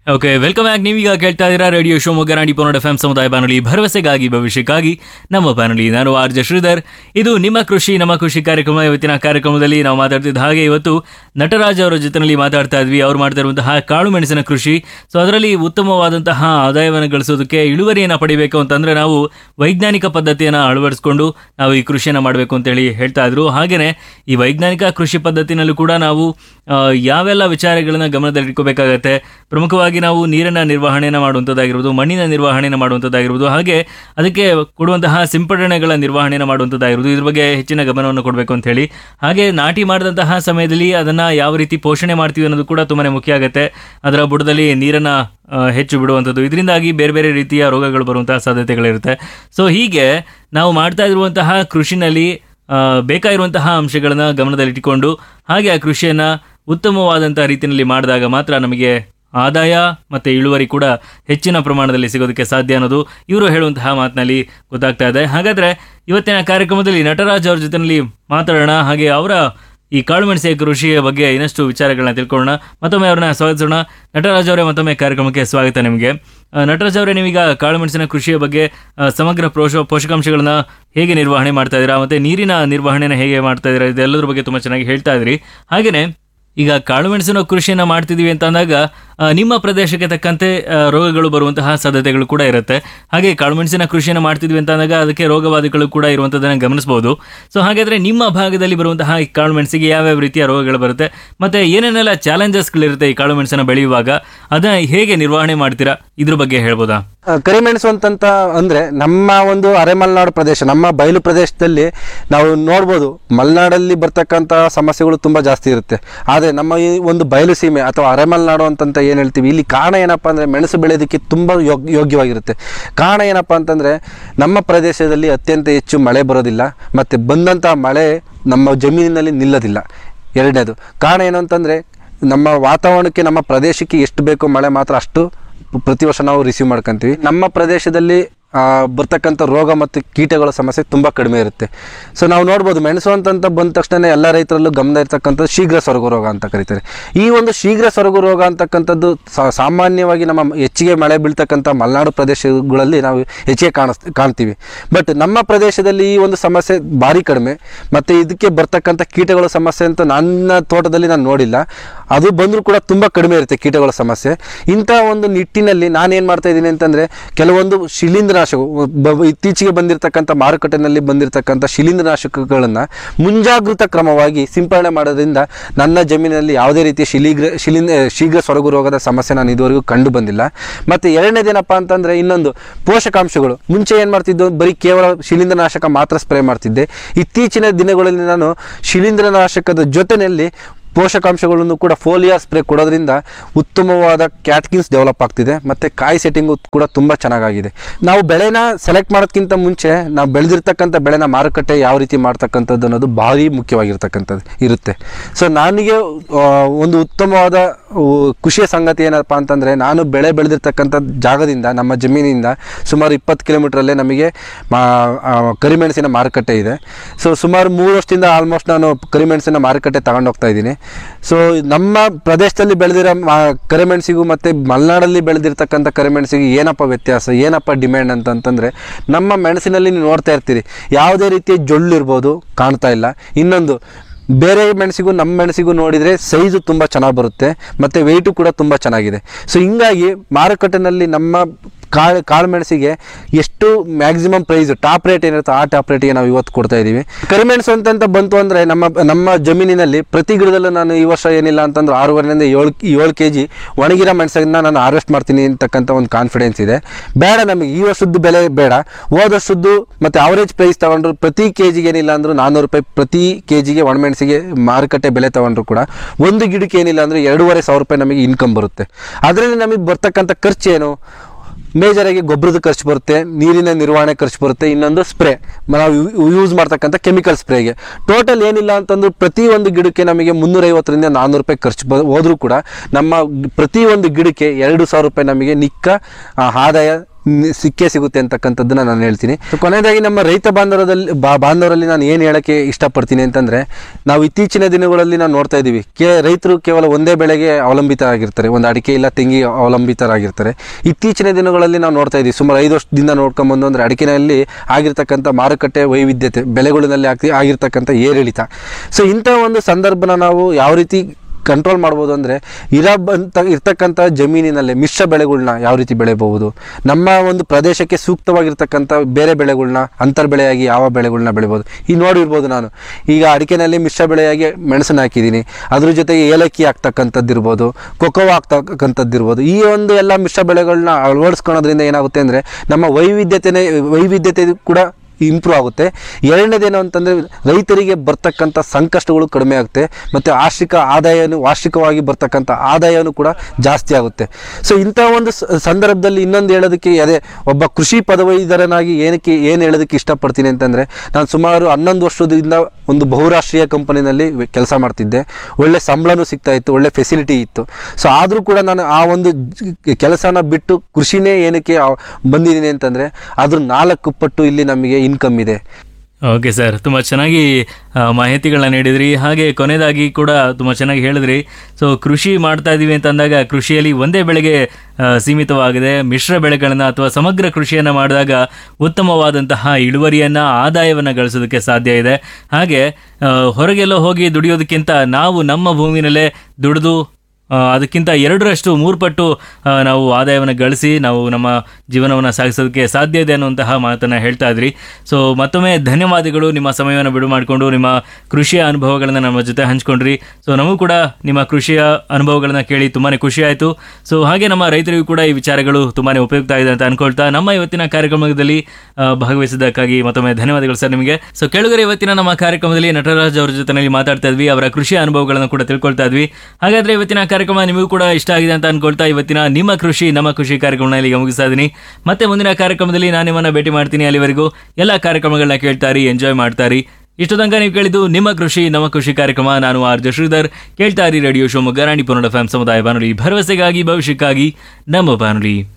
okay welcome back ನೀವೀಗ ಕೇಳ್ತಾ ಇದ್ದೀರಾ ರೇಡಿಯೋ ಶಿವಮೊಗ್ಗ ನಾಡಿ ಪನ್ನಡ ಎಫ್ ಸಮುದಾಯ ಬಾನುಲಿ ಭರವಸೆಗಾಗಿ ಭವಿಷ್ಯಕ್ಕಾಗಿ ನಮ್ಮ ಬಾನುಲಿ ನಾನು ಆರ್ ಜೆ ಶ್ರೀಧರ್ ಇದು ನಿಮ್ಮ ಕೃಷಿ ನಮ್ಮ ಕೃಷಿ ಕಾರ್ಯಕ್ರಮ ಇವತ್ತಿನ ಕಾರ್ಯಕ್ರಮದಲ್ಲಿ ನಾವು ಮಾತಾಡ್ತಿದ್ದ ಹಾಗೆ ಇವತ್ತು ನಟರಾಜ್ ಅವರ ಜೊತೆನಲ್ಲಿ ಮಾತಾಡ್ತಾ ಇದ್ವಿ ಅವ್ರು ಮಾಡ್ತಾ ಇರುವಂತಹ ಕಾಳು ಮೆಣಸಿನ ಕೃಷಿ ಸೊ ಅದರಲ್ಲಿ ಉತ್ತಮವಾದಂತಹ ಆದಾಯವನ್ನು ಗಳಿಸೋದಕ್ಕೆ ಇಳುವರಿಯನ್ನು ಪಡಿಬೇಕು ಅಂತಂದ್ರೆ ನಾವು ವೈಜ್ಞಾನಿಕ ಪದ್ಧತಿಯನ್ನು ಅಳವಡಿಸ್ಕೊಂಡು ನಾವು ಈ ಕೃಷಿಯನ್ನು ಮಾಡಬೇಕು ಅಂತೇಳಿ ಹೇಳ್ತಾ ಇದ್ರು ಹಾಗೆಯೇ ಈ ವೈಜ್ಞಾನಿಕ ಕೃಷಿ ಪದ್ಧತಿನಲ್ಲೂ ಕೂಡ ನಾವು ಆ, ಯಾವೆಲ್ಲ ವಿಚಾರಗಳನ್ನ ಗಮನದಲ್ಲಿಟ್ಕೋಬೇಕಾಗತ್ತೆ ಪ್ರಮುಖವಾಗಿ ನಾವು ನೀರಿನ ನಿರ್ವಹಣೆಯನ್ನು ಮಾಡುವಂಥದ್ದಾಗಿರ್ಬೋದು ಮಣ್ಣಿನ ನಿರ್ವಹಣೆಯನ್ನು ಮಾಡುವಂಥದ್ದಾಗಿರ್ಬೋದು ಹಾಗೆ ಅದಕ್ಕೆ ಕೊಡುವಂತಹ ಸಿಂಪಡಣೆಗಳ ನಿರ್ವಹಣೆಯನ್ನು ಮಾಡುವಂಥದ್ದಾಗಿರ್ಬೋದು ಇದ್ರ ಬಗ್ಗೆ ಹೆಚ್ಚಿನ ಗಮನವನ್ನು ಕೊಡಬೇಕು ಅಂತ ಹೇಳಿ ಹಾಗೆ ನಾಟಿ ಮಾಡಿದಂತಹ ಸಮಯದಲ್ಲಿ ಅದನ್ನು ಯಾವ ರೀತಿ ಪೋಷಣೆ ಮಾಡ್ತೀವಿ ಅನ್ನೋದು ಕೂಡ ತುಂಬಾ ಮುಖ್ಯ ಆಗುತ್ತೆ ಅದರ ಬುಡದಲ್ಲಿ ನೀರನ್ನು ಆ, ಹೆಚ್ಚು ಬಿಡುವಂಥದ್ದು ಇದರಿಂದಾಗಿ ಬೇರೆ ಬೇರೆ ರೀತಿಯ ರೋಗಗಳು ಬರುವಂತಹ ಸಾಧ್ಯತೆಗಳಿರುತ್ತೆ ಸೊ ಹೀಗೆ ನಾವು ಮಾಡ್ತಾ ಇರುವಂತಹ ಕೃಷಿನಲ್ಲಿ ಆ, ಬೇಕಾಗಿರುವಂತಹ ಅಂಶಗಳನ್ನು ಗಮನದಲ್ಲಿಟ್ಟುಕೊಂಡು ಹಾಗೆ ಆ ಕೃಷಿಯನ್ನು ಉತ್ತಮವಾದಂಥ ರೀತಿಯಲ್ಲಿ ಮಾಡಿದಾಗ ಮಾತ್ರ ನಮಗೆ ಆದಾಯ ಮತ್ತು ಇಳುವರಿ ಕೂಡ ಹೆಚ್ಚಿನ ಪ್ರಮಾಣದಲ್ಲಿ ಸಿಗೋದಕ್ಕೆ ಸಾಧ್ಯ ಅನ್ನೋದು ಇವರು ಹೇಳುವಂತಹ ಮಾತಿನಲ್ಲಿ ಗೊತ್ತಾಗ್ತಾ ಇದೆ ಹಾಗಾದರೆ ಇವತ್ತಿನ ಕಾರ್ಯಕ್ರಮದಲ್ಲಿ ನಟರಾಜ್ ಅವ್ರ ಜೊತೆಯಲ್ಲಿ ಮಾತಾಡೋಣ ಹಾಗೆ ಅವರ ಈ ಕಾಳುಮೆಣಸಿನ ಕೃಷಿಯ ಬಗ್ಗೆ ಇನ್ನಷ್ಟು ವಿಚಾರಗಳನ್ನ ತಿಳ್ಕೊಳ್ಳೋಣ ಮತ್ತೊಮ್ಮೆ ಅವ್ರನ್ನ ಸ್ವಾಗತಿಸೋಣ ನಟರಾಜ್ ಅವರೇ ಮತ್ತೊಮ್ಮೆ ಕಾರ್ಯಕ್ರಮಕ್ಕೆ ಸ್ವಾಗತ ನಿಮಗೆ ಆ, ನಟರಾಜ್ ಅವರೇ ನೀವೀಗ ಕಾಳುಮೆಣಸಿನ ಕೃಷಿಯ ಬಗ್ಗೆ ಆ, ಸಮಗ್ರ ಪೋಷ ಪೋಷಕಾಂಶಗಳನ್ನ ಹೇಗೆ ನಿರ್ವಹಣೆ ಮಾಡ್ತಾ ಇದ್ದೀರಾ ಮತ್ತೆ ನೀರಿನ ನಿರ್ವಹಣೆನ ಹೇಗೆ ಮಾಡ್ತಾ ಇದ್ದೀರಾ ಇದೆಲ್ಲದ್ರ ಬಗ್ಗೆ ತುಂಬ ಚೆನ್ನಾಗಿ ಹೇಳ್ತಾ ಇದ್ರಿ ಹಾಗೆಯೇ ಈಗ ಕಾಳುಮೆಣಸಿನ ಕೃಷಿಯನ್ನ ಮಾಡ್ತಿದೀವಿ ಅಂತ ಅಂದಾಗ ಆ, ನಿಮ್ಮ ಪ್ರದೇಶಕ್ಕೆ ತಕ್ಕಂತೆ ಆ, ರೋಗಗಳು ಬರುವಂತಹ ಸಾಧ್ಯತೆಗಳು ಕೂಡ ಇರುತ್ತೆ ಹಾಗೆ ಕಾಳುಮೆಣಸಿನ ಕೃಷಿಯನ್ನು ಮಾಡ್ತಿದ್ವಿ ಅಂತ ಅಂದಾಗ ಅದಕ್ಕೆ ರೋಗಬಾಧೆಗಳು ಕೂಡ ಇರುವಂಥದ್ದನ್ನು ಗಮನಿಸಬಹುದು ಸೊ ಹಾಗಾದ್ರೆ ನಿಮ್ಮ ಭಾಗದಲ್ಲಿ ಬರುವಂತಹ ಈ ಕಾಳುಮೆಣಸಿಗೆ ಯಾವ್ಯಾವ ರೀತಿಯ ರೋಗಗಳು ಬರುತ್ತೆ ಮತ್ತೆ ಏನೇನೆಲ್ಲ ಚಾಲೆಂಜಸ್ಗಳಿರುತ್ತೆ ಈ ಕಾಳುಮೆಣಸನ್ನ ಬೆಳೆಯುವಾಗ ಅದನ್ನ ಹೇಗೆ ನಿರ್ವಹಣೆ ಮಾಡ್ತೀರಾ ಇದ್ರ ಬಗ್ಗೆ ಹೇಳ್ಬೋದಾ ಆ, ಕರಿಮೆಣಸು ಅಂತಂತ ಅಂದ್ರೆ ನಮ್ಮ ಒಂದು ಅರೆಮಲೆನಾಡು ಪ್ರದೇಶ ನಮ್ಮ ಬಯಲು ಪ್ರದೇಶದಲ್ಲಿ ನಾವು ನೋಡ್ಬೋದು ಮಲೆನಾಡಲ್ಲಿ ಬರ್ತಕ್ಕಂಥ ಸಮಸ್ಯೆಗಳು ತುಂಬಾ ಜಾಸ್ತಿ ಇರುತ್ತೆ ಆದರೆ ನಮ್ಮ ಈ ಒಂದು ಬಯಲು ಸೀಮೆ ಅಥವಾ ಅರೆಮಲೆನಾಡು ಅಂತಂತ ಏನು ಹೇಳ್ತೀವಿ ಇಲ್ಲಿ ಕಾರಣ ಏನಪ್ಪ ಅಂದ್ರೆ ಮೆಣಸು ಬೆಳೆಯೋದಕ್ಕೆ ತುಂಬಾ ಯೋಗ್ ಯೋಗ್ಯವಾಗಿರುತ್ತೆ ಕಾರಣ ಏನಪ್ಪ ಅಂತಂದ್ರೆ ನಮ್ಮ ಪ್ರದೇಶದಲ್ಲಿ ಅತ್ಯಂತ ಹೆಚ್ಚು ಮಳೆ ಬರೋದಿಲ್ಲ ಮತ್ತೆ ಬಂದಂತಹ ಮಳೆ ನಮ್ಮ ಜಮೀನಿನಲ್ಲಿ ನಿಲ್ಲೋದಿಲ್ಲ ಎರಡನೇದು ಕಾರಣ ಏನು ಅಂತಂದ್ರೆ ನಮ್ಮ ವಾತಾವರಣಕ್ಕೆ ನಮ್ಮ ಪ್ರದೇಶಕ್ಕೆ ಎಷ್ಟು ಬೇಕೋ ಮಳೆ ಮಾತ್ರ ಅಷ್ಟು ಪ್ರತಿ ವರ್ಷ ನಾವು ರಿಸೀವ್ ಮಾಡ್ಕೊಂತೀವಿ ನಮ್ಮ ಪ್ರದೇಶದಲ್ಲಿ ಆ, ಬರ್ತಕ್ಕಂಥ ರೋಗ ಮತ್ತು ಕೀಟಗಳ ಸಮಸ್ಯೆ ತುಂಬ ಕಡಿಮೆ ಇರುತ್ತೆ ಸೊ ನಾವು ನೋಡ್ಬೋದು ಮೆಣಸು ಅಂತಂತ ಬಂದ ತಕ್ಷಣ ಎಲ್ಲ ರೈತರಲ್ಲೂ ಗಮನ ಇರ್ತಕ್ಕಂಥದ್ದು ಶೀಘ್ರ ಸೊರಗು ರೋಗ ಅಂತ ಕರೀತಾರೆ ಈ ಒಂದು ಶೀಘ್ರ ಸೊರಗು ರೋಗ ಅಂತಕ್ಕಂಥದ್ದು ಸಾ- ಸಾಮಾನ್ಯವಾಗಿ ನಮ್ಮ ಹೆಚ್ಚಿಗೆ ಮಳೆ ಬೀಳ್ತಕ್ಕಂಥ ಮಲೆನಾಡು ಪ್ರದೇಶಗಳಲ್ಲಿ ನಾವು ಹೆಚ್ಚಿಗೆ ಕಾಣಿಸ್ ಕಾಣ್ತೀವಿ ಬಟ್ ನಮ್ಮ ಪ್ರದೇಶದಲ್ಲಿ ಈ ಒಂದು ಸಮಸ್ಯೆ ಭಾರಿ ಕಡಿಮೆ ಮತ್ತು ಇದಕ್ಕೆ ಬರ್ತಕ್ಕಂಥ ಕೀಟಗಳ ಸಮಸ್ಯೆ ಅಂತ ನನ್ನ ತೋಟದಲ್ಲಿ ನಾನು ನೋಡಿಲ್ಲ ಅದು ಬಂದರೂ ಕೂಡ ತುಂಬ ಕಡಿಮೆ ಇರುತ್ತೆ ಕೀಟಗಳ ಸಮಸ್ಯೆ ಇಂಥ ಒಂದು ನಿಟ್ಟಿನಲ್ಲಿ ನಾನೇನು ಮಾಡ್ತಾ ಇದ್ದೀನಿ ಅಂತಂದರೆ ಕೆಲವೊಂದು ಶಿಲೀಂಧ್ರನಾಶಕ ಬ- ಇತ್ತೀಚೆಗೆ ಬಂದಿರತಕ್ಕಂಥ ಮಾರುಕಟ್ಟೆನಲ್ಲಿ ಬಂದಿರತಕ್ಕಂಥ ಶಿಲೀಂಧ್ರನಾಶಕಗಳನ್ನು ಮುಂಜಾಗೃತ ಕ್ರಮವಾಗಿ ಸಿಂಪರಣೆ ಮಾಡೋದ್ರಿಂದ ನನ್ನ ಜಮೀನಿನಲ್ಲಿ ಯಾವುದೇ ರೀತಿಯ ಶಿಲೀಗ್ರ ಶಿಲೀಂಧ್ರ ಶೀಘ್ರ ಸೊರಗು ರೋಗದ ಸಮಸ್ಯೆ ನಾನು ಇದುವರೆಗೂ ಕಂಡು ಬಂದಿಲ್ಲ ಮತ್ತು ಎರಡನೇದೇನಪ್ಪ ಅಂತಂದರೆ ಇನ್ನೊಂದು ಪೋಷಕಾಂಶಗಳು ಮುಂಚೆ ಏನು ಮಾಡ್ತಿದ್ದು ಬರೀ ಕೇವಲ ಶಿಲೀಂಧ್ರನಾಶಕ ಮಾತ್ರ ಸ್ಪ್ರೇ ಮಾಡ್ತಿದ್ದೆ ಇತ್ತೀಚಿನ ದಿನಗಳಲ್ಲಿ ನಾನು ಶಿಲೀಂಧ್ರನಾಶಕದ ಜೊತೆಯಲ್ಲಿ ಪೋಷಕಾಂಶಗಳನ್ನು ಕೂಡ ಫೋಲಿಯಾ ಸ್ಪ್ರೇ ಕೊಡೋದ್ರಿಂದ ಉತ್ತಮವಾದ ಕ್ಯಾಟ್ಕಿನ್ಸ್ ಡೆವಲಪ್ ಆಗ್ತಿದೆ ಮತ್ತು ಕಾಯಿ ಸೆಟ್ಟಿಂಗು ಕೂಡ ತುಂಬ ಚೆನ್ನಾಗಾಗಿದೆ ನಾವು ಬೆಳೆನ ಸೆಲೆಕ್ಟ್ ಮಾಡೋದಕ್ಕಿಂತ ಮುಂಚೆ ನಾವು ಬೆಳೆದಿರ್ತಕ್ಕಂಥ ಬೆಳೆನ ಮಾರುಕಟ್ಟೆ ಯಾವ ರೀತಿ ಮಾಡ್ತಕ್ಕಂಥದ್ದು ಅನ್ನೋದು ಭಾರಿ ಮುಖ್ಯವಾಗಿರ್ತಕ್ಕಂಥದ್ದು ಇರುತ್ತೆ ಸೊ ನನಗೆ ಆ, ಒಂದು ಉತ್ತಮವಾದ ಉ, ಖುಷಿಯ ಸಂಗತಿ ಏನಪ್ಪ ಅಂತಂದರೆ ನಾನು ಬೆಳೆ ಬೆಳೆದಿರ್ತಕ್ಕಂಥ ಜಾಗದಿಂದ ನಮ್ಮ ಜಮೀನಿಂದ ಸುಮಾರು ಇಪ್ಪತ್ತು ಕಿಲೋಮೀಟ್ರಲ್ಲೇ ನಮಗೆ ಮಾ ಆ, ಕರಿಮೆಣಸಿನ ಮಾರುಕಟ್ಟೆ ಇದೆ ಸೊ ಸುಮಾರು ಮೂರು ವರ್ಷದಿಂದ ಆಲ್ಮೋಸ್ಟ್ ನಾನು ಕರಿಮೆಣಸಿನ ಮಾರುಕಟ್ಟೆ ತಗೊಂಡು ಹೋಗ್ತಾ ಇದ್ದೀನಿ ಸೊ ನಮ್ಮ ಪ್ರದೇಶದಲ್ಲಿ ಬೆಳೆದಿರೋ ಮಾ ಕರಿಮೆಣಸಿಗೂ ಮತ್ತು ಮಲೆನಾಡಲ್ಲಿ ಬೆಳೆದಿರ್ತಕ್ಕಂಥ ಕರಿಮೆಣಸಿಗೂ ಏನಪ್ಪ ವ್ಯತ್ಯಾಸ ಏನಪ್ಪ ಡಿಮ್ಯಾಂಡ್ ಅಂತಂತಂದರೆ ನಮ್ಮ ಮೆಣಸಿನಲ್ಲಿ ನೀವು ನೋಡ್ತಾ ಇರ್ತೀರಿ ಯಾವುದೇ ರೀತಿಯ ಜೊಳ್ಳು ಇರ್ಬೋದು ಕಾಣ್ತಾ ಇಲ್ಲ ಇನ್ನೊಂದು ಬೇರೆ ಮೆಣಸಿಗೂ ನಮ್ಮ ಮೆಣಸಿಗೂ ನೋಡಿದರೆ ಸೈಜು ತುಂಬ ಚೆನ್ನಾಗಿ ಬರುತ್ತೆ ಮತ್ತು ವೆಯ್ಟು ಕೂಡ ತುಂಬ ಚೆನ್ನಾಗಿದೆ ಸೊ ಹಿಂಗಾಗಿ ಮಾರುಕಟ್ಟೆನಲ್ಲಿ ನಮ್ಮ ಕಾಳು ಕಾಳು ಮೆಣಸಿಗೆ ಎಷ್ಟು ಮ್ಯಾಕ್ಸಿಮಮ್ ಪ್ರೈಸ್ ಟಾಪ್ ರೇಟ್ ಏನಿರುತ್ತೆ ಆ ಟಾಪ್ ರೇಟಿಗೆ ನಾವು ಇವತ್ತು ಕೊಡ್ತಾ ಇದ್ದೀವಿ ಕರಿಮೆಣಸು ಅಂತಂತ ಬಂತು ಅಂದರೆ ನಮ್ಮ ನಮ್ಮ ಜಮೀನಿನಲ್ಲಿ ಪ್ರತಿ ಗಿಡದಲ್ಲೂ ನಾನು ಈ ವರ್ಷ ಏನಿಲ್ಲ ಅಂತಂದ್ರೆ ಆರೂವರೆಯಿಂದ ಏಳು ಏಳು ಕೆ ಜಿ ಒಣಗಿರೋ ಮೆಣಸನ್ನ ನಾನು ಹಾರ್ವೆಸ್ಟ್ ಮಾಡ್ತೀನಿ ಅಂತಕ್ಕಂಥ ಒಂದು ಕಾನ್ಫಿಡೆನ್ಸ್ ಇದೆ ಬೇಡ ನಮಗೆ ಈ ವರ್ಷದ್ದು ಬೆಲೆ ಬೇಡ ಹೋದ ವರ್ಷದ್ದು ಮತ್ತು ಅವರೇಜ್ ಪ್ರೈಸ್ ತಗೊಂಡ್ರು ಪ್ರತಿ ಕೆ ಜಿಗೆ ಏನಿಲ್ಲ ಅಂದರೂ ನಾನ್ನೂರು ರೂಪಾಯಿ ಪ್ರತಿ ಕೆ ಜಿಗೆ ಒಣಮೆಣಸಿಗೆ ಮಾರುಕಟ್ಟೆ ಬೆಲೆ ತಗೊಂಡ್ರು ಕೂಡ ಒಂದು ಗಿಡಕ್ಕೆ ಏನಿಲ್ಲ ಅಂದರೆ ಎರಡೂವರೆ ಸಾವಿರ ರೂಪಾಯಿ ನಮಗೆ ಇನ್ಕಮ್ ಬರುತ್ತೆ ಅದರಲ್ಲಿ ನಮಗೆ ಬರ್ತಕ್ಕಂಥ ಖರ್ಚು ಏನು ಮೇಜರಾಗಿ ಗೊಬ್ಬರದ ಖರ್ಚು ಬರುತ್ತೆ ನೀರಿನ ನಿರ್ವಹಣೆ ಖರ್ಚು ಬರುತ್ತೆ ಇನ್ನೊಂದು ಸ್ಪ್ರೇ ನಾವು ಯೂಸ್ ಮಾಡ್ತಕ್ಕಂಥ ಕೆಮಿಕಲ್ ಸ್ಪ್ರೇಗೆ ಟೋಟಲ್ ಏನಿಲ್ಲ ಅಂತಂದ್ರೆ ಪ್ರತಿ ಒಂದು ಗಿಡಕ್ಕೆ ನಮಗೆ ಮುನ್ನೂರೈವತ್ತರಿಂದ ನಾನ್ನೂರು ರೂಪಾಯಿ ಖರ್ಚು ಬ ಹೋದರೂ ಕೂಡ ನಮ್ಮ ಪ್ರತಿ ಒಂದು ಗಿಡಕ್ಕೆ ಎರಡು ಸಾವಿರ ರೂಪಾಯಿ ನಮಗೆ ನಿಕ್ಕ ಆ, ಆದಾಯ ನಿ- ಸಿಕ್ಕೇ ಸಿಗುತ್ತೆ ಅಂತಕ್ಕಂಥದ್ದನ್ನ ನಾನು ಹೇಳ್ತೀನಿ So, ಕೊನೆಯದಾಗಿ ನಮ್ಮ ರೈತ ಬಾಂಧವರಲ್ಲಿ ಬಾ- ಬಾಂಧವರಲ್ಲಿ ನಾನು ಏನು ಹೇಳಕ್ಕೆ ಇಷ್ಟಪಡ್ತೀನಿ ಅಂತಂದ್ರೆ ನಾವು ಇತ್ತೀಚಿನ ದಿನಗಳಲ್ಲಿ ನಾವು ನೋಡ್ತಾ ಇದ್ದೀವಿ ಕೇ ರೈತರು ಕೇವಲ ಒಂದೇ ಬೆಳೆಗೆ ಅವಲಂಬಿತರಾಗಿರ್ತಾರೆ ಒಂದು ಅಡಿಕೆ ಇಲ್ಲ ತೆಂಗಿ ಅವಲಂಬಿತರಾಗಿರ್ತಾರೆ ಇತ್ತೀಚಿನ ದಿನಗಳಲ್ಲಿ ನಾವು ನೋಡ್ತಾ ಇದ್ದೀವಿ ಸುಮಾರು ಐದು ವರ್ಷದಿಂದ ನೋಡ್ಕೊಂಬಂದು ಅಂದರೆ ಅಡಿಕೆನಲ್ಲಿ ಆಗಿರ್ತಕ್ಕಂಥ ಮಾರುಕಟ್ಟೆ ವೈವಿಧ್ಯತೆ ಬೆಲೆಗಳಿನಲ್ಲಿ ಆಗ್ತಿ ಆಗಿರ್ತಕ್ಕಂಥ ಏರಿಳಿತ ಸೊ ಇಂಥ ಒಂದು ಸಂದರ್ಭನ ನಾವು ಯಾವ ರೀತಿ ಕಂಟ್ರೋಲ್ ಮಾಡ್ಬೋದು ಅಂದರೆ ಇರಬಂತ ಇರ್ತಕ್ಕಂಥ ಜಮೀನಿನಲ್ಲಿ ಮಿಶ್ರ ಬೆಳೆಗಳನ್ನ ಯಾವ ರೀತಿ ಬೆಳೆಯಬಹುದು ನಮ್ಮ ಒಂದು ಪ್ರದೇಶಕ್ಕೆ ಸೂಕ್ತವಾಗಿರ್ತಕ್ಕಂಥ ಬೇರೆ ಬೆಳೆಗಳನ್ನ ಅಂತರ್ ಬೆಳೆಯಾಗಿ ಯಾವ ಬೆಳೆಗಳನ್ನ ಬೆಳಿಬೋದು ಈಗ ನೋಡಿರ್ಬೋದು ನಾನು ಈಗ ಅಡಿಕೆನಲ್ಲಿ ಮಿಶ್ರ ಬೆಳೆಯಾಗಿ ಮೆಣಸನ್ನು ಹಾಕಿದ್ದೀನಿ ಅದ್ರ ಜೊತೆಗೆ ಏಲಕ್ಕಿ ಆಗ್ತಕ್ಕಂಥದ್ದು ಇರ್ಬೋದು ಕೊಕೋವಾ ಆಗ್ತಕ್ಕಂಥದ್ದು ಇರ್ಬೋದು ಈ ಒಂದು ಎಲ್ಲ ಮಿಶ್ರ ಬೆಳೆಗಳನ್ನ ಅಳವಡಿಸ್ಕೊಳೋದ್ರಿಂದ ಏನಾಗುತ್ತೆ ಅಂದರೆ ನಮ್ಮ ವೈವಿಧ್ಯತೆನೇ ವೈವಿಧ್ಯತೆ ಕೂಡ ಇಂಪ್ರೂವ್ ಆಗುತ್ತೆ ಎರಡನೇದೇನು ಅಂತಂದರೆ ರೈತರಿಗೆ ಬರ್ತಕ್ಕಂಥ ಸಂಕಷ್ಟಗಳು ಕಡಿಮೆ ಆಗುತ್ತೆ ಮತ್ತು ವಾರ್ಷಿಕ ಆದಾಯನೂ ವಾರ್ಷಿಕವಾಗಿ ಬರ್ತಕ್ಕಂಥ ಆದಾಯನೂ ಕೂಡ ಜಾಸ್ತಿ ಆಗುತ್ತೆ ಸೊ ಇಂಥ ಒಂದು ಸ- ಸಂದರ್ಭದಲ್ಲಿ ಇನ್ನೊಂದು ಹೇಳೋದಕ್ಕೆ ಅದೇ ಒಬ್ಬ ಕೃಷಿ ಪದವೀಧರನಾಗಿ ಏನಕ್ಕೆ ಏನು ಹೇಳೋದಕ್ಕೆ ಇಷ್ಟಪಡ್ತೀನಿ ಅಂತಂದರೆ ನಾನು ಸುಮಾರು ಹನ್ನೊಂದು ವರ್ಷದಿಂದ ಒಂದು ಬಹುರಾಷ್ಟ್ರೀಯ ಕಂಪನಿನಲ್ಲಿ ಕೆಲಸ ಮಾಡ್ತಿದ್ದೆ ಒಳ್ಳೆ ಸಂಬಳನೂ ಸಿಗ್ತಾ ಇತ್ತು ಒಳ್ಳೆ ಫೆಸಿಲಿಟಿ ಇತ್ತು ಸೊ ಆದರೂ ಕೂಡ ನಾನು ಆ ಒಂದು ಕೆಲಸನ ಬಿಟ್ಟು ಕೃಷಿನೇ ಏನಕ್ಕೆ ಆ- ಬಂದಿದ್ದೀನಿ ಅಂತಂದರೆ ಅದ್ರ ನಾಲ್ಕು ಪಟ್ಟು ಇಲ್ಲಿ ನಮಗೆ ಇನ್ಕಮ್ ಇದೆ ಓಕೆ ಸರ್ ತುಂಬ ಚೆನ್ನಾಗಿ ಆ, ಮಾಹಿತಿಗಳನ್ನ ನೀಡಿದ್ರಿ ಹಾಗೆ ಕೊನೆಯದಾಗಿ ಕೂಡ ತುಂಬ ಚೆನ್ನಾಗಿ ಹೇಳಿದ್ರಿ ಸೊ ಕೃಷಿ ಮಾಡ್ತಾ ಇದ್ದೀವಿ ಅಂತ ಅಂದಾಗ ಕೃಷಿಯಲ್ಲಿ ಒಂದೇ ಬೆಳೆಗೆ ಆ, ಸೀಮಿತವಾಗಿದೆ ಮಿಶ್ರ ಬೆಳೆಗಳನ್ನ ಅಥವಾ ಸಮಗ್ರ ಕೃಷಿಯನ್ನು ಮಾಡಿದಾಗ ಉತ್ತಮವಾದಂತಹ ಇಳುವರಿಯನ್ನ ಆದಾಯವನ್ನು ಗಳಿಸೋದಕ್ಕೆ ಸಾಧ್ಯ ಇದೆ ಹಾಗೆ ಆ, ಹೊರಗೆಲ್ಲೋ ಹೋಗಿ ದುಡಿಯೋದಕ್ಕಿಂತ ನಾವು ನಮ್ಮ ಭೂಮಿನಲ್ಲೇ ದುಡಿದು ಆ, ಅದಕ್ಕಿಂತ ಎರಡರಷ್ಟು ಮೂರು ಪಟ್ಟು ಆ, ನಾವು ಆದಾಯವನ್ನು ಗಳಿಸಿ ನಾವು ನಮ್ಮ ಜೀವನವನ್ನು ಸಾಗಿಸೋದಕ್ಕೆ ಸಾಧ್ಯ ಇದೆ ಅನ್ನುವಂತಹ ಮಾತನ್ನು ಹೇಳ್ತಾ ಇದ್ರಿ ಸೊ ಮತ್ತೊಮ್ಮೆ ಧನ್ಯವಾದಗಳು ನಿಮ್ಮ ಸಮಯವನ್ನು ಬಿಡು ಮಾಡಿಕೊಂಡು ನಿಮ್ಮ ಕೃಷಿಯ ಅನುಭವಗಳನ್ನು ನಮ್ಮ ಜೊತೆ ಹಂಚ್ಕೊಂಡ್ರಿ ಸೊ ನಮಗೂ ಕೂಡ ನಿಮ್ಮ ಕೃಷಿಯ ಅನುಭವಗಳನ್ನ ಕೇಳಿ ತುಂಬಾ ಖುಷಿ ಆಯಿತು ಸೊ ಹಾಗೆ ನಮ್ಮ ರೈತರಿಗೂ ಕೂಡ ಈ ವಿಚಾರಗಳು ತುಂಬಾ ಉಪಯುಕ್ತ ಆಗಿದೆ ಅಂತ ಅನ್ಕೊಳ್ತಾ ನಮ್ಮ ಇವತ್ತಿನ ಕಾರ್ಯಕ್ರಮದಲ್ಲಿ ಆ, ಭಾಗವಹಿಸಿದ್ದಕ್ಕಾಗಿ ಮತ್ತೊಮ್ಮೆ ಧನ್ಯವಾದಗಳು ಸರ್ ನಿಮಗೆ ಸೊ ಕೆಳಗರೆ ಇವತ್ತಿನ ನಮ್ಮ ಕಾರ್ಯಕ್ರಮದಲ್ಲಿ ನಟರಾಜ್ ಅವರ ಜೊತೆನಲ್ಲಿ ಮಾತಾಡ್ತಾ ಇದ್ವಿ ಅವರ ಕೃಷಿ ಅನುಭವಗಳನ್ನು ಕೂಡ ತಿಳ್ಕೊಳ್ತಾ ಇದ್ವಿ ಹಾಗಾದ್ರೆ ಇವತ್ತಿನ ಕಾರ್ಯಕ್ರಮ ನಿಮಗೂ ಕೂಡ ಇಷ್ಟ ಆಗಿದೆ ಅಂತ ಅನ್ಕೊಳ್ತಾ ಇವತ್ತಿನ ನಿಮ್ಮ ಕೃಷಿ ನಮ್ಮ ಕೃಷಿ ಕಾರ್ಯಕ್ರಮನ ಇಲ್ಲಿಗೆ ಮುಗಿಸ್ತಾ ಇದ್ದೀನಿ ಮತ್ತೆ ಮುಂದಿನ ಕಾರ್ಯಕ್ರಮದಲ್ಲಿ ನಾನು ನಿಮ್ಮನ್ನ ಭೇಟಿ ಮಾಡ್ತೀನಿ ಅಲ್ಲಿವರೆಗೂ ಎಲ್ಲ ಕಾರ್ಯಕ್ರಮಗಳನ್ನ ಕೇಳ್ತಾರಿ ಎಂಜಾಯ್ ಮಾಡ್ತಾರಿ ಇಷ್ಟು ತನಕ ನೀವು ಕೇಳಿದ್ದು ನಿಮ್ಮ ಕೃಷಿ ನಮ್ಮ ಕೃಷಿ ಕಾರ್ಯಕ್ರಮ ನಾನು ಆರ್ ಜೆ ಶ್ರೀಧರ್ ಕೇಳ್ತಾರಿ ರೇಡಿಯೋ ಶಿವಮೊಗ್ಗ ರಾಣಿಪುರ ಎಫ್ ಸಮುದಾಯ ಬಾನುಲಿ ಭರವಸೆಗಾಗಿ ಭವಿಷ್ಯಕ್ಕಾಗಿ ನಮ್ಮ ಬಾನುಲಿ